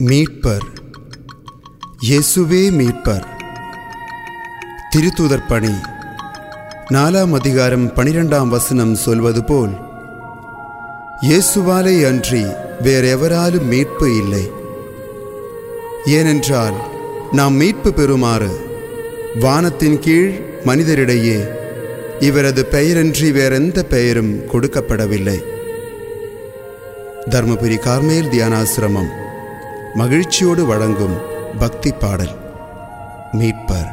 மீட்பர் இயேசுவே மீட்பர் திருத்தூதர் பணி நாலாம் அதிகாரம் பனிரெண்டாம் வசனம் சொல்வது போல் இயேசுவாலே அன்றி வேறெவராலும் மீட்பு இல்லை ஏனென்றால் நாம் மீட்பு பெறுமாறு வானத்தின் கீழ் மனிதரிடையே இவரது பெயரன்றி வேறெந்த பெயரும் கொடுக்கப்படவில்லை தர்மபுரி கார்மேல் தியானாசிரமம் மகிழ்ச்சியோடு வழங்கும் பக்தி பாடல் மீட்பர்